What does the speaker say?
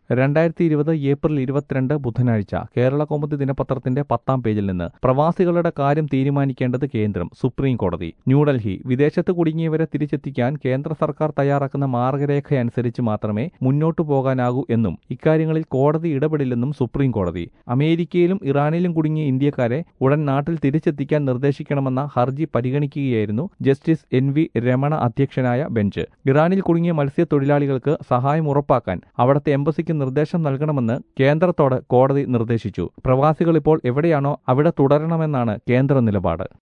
രണ്ടായിരത്തി ഇരുപത് ഏപ്രിൽ ഇരുപത്തിരണ്ട് ബുധനാഴ്ച കേരള കൗമുദി ദിനപത്രത്തിന്റെ പത്താം പേജിൽ നിന്ന് പ്രവാസികളുടെ കാര്യം തീരുമാനിക്കേണ്ടത് കേന്ദ്രം സുപ്രീം കോടതി ന്യൂഡൽഹി വിദേശത്ത് കുടുങ്ങിയവരെ തിരിച്ചെത്തിക്കാൻ കേന്ദ്ര സർക്കാർ തയ്യാറാക്കുന്ന മാർഗരേഖയനുസരിച്ച് മാത്രമേ മുന്നോട്ടു പോകാനാകൂ എന്നും ഇക്കാര്യങ്ങളിൽ കോടതി ഇടപെടില്ലെന്നും സുപ്രീം കോടതി അമേരിക്കയിലും ഇറാനിലും കുടുങ്ങിയ ഇന്ത്യക്കാരെ ഉടൻ നാട്ടിൽ തിരിച്ചെത്തിക്കാൻ നിർദ്ദേശിക്കണമെന്ന ഹർജി പരിഗണിക്കുകയായിരുന്നു ജസ്റ്റിസ് എൻ വി രമണ അധ്യക്ഷനായ ബെഞ്ച് ഇറാനിൽ കുടുങ്ങിയ മത്സ്യത്തൊഴിലാളികൾക്ക് സഹായം ഉറപ്പാക്കാൻ അവിടുത്തെ എംബസിക്ക് നിർദ്ദേശം നൽകണമെന്ന് കേന്ദ്രത്തോട് കോടതി നിർദ്ദേശിച്ചു പ്രവാസികൾ ഇപ്പോൾ എവിടെയാണോ അവിടെ തുടരണമെന്നാണ് കേന്ദ്ര നിലപാട്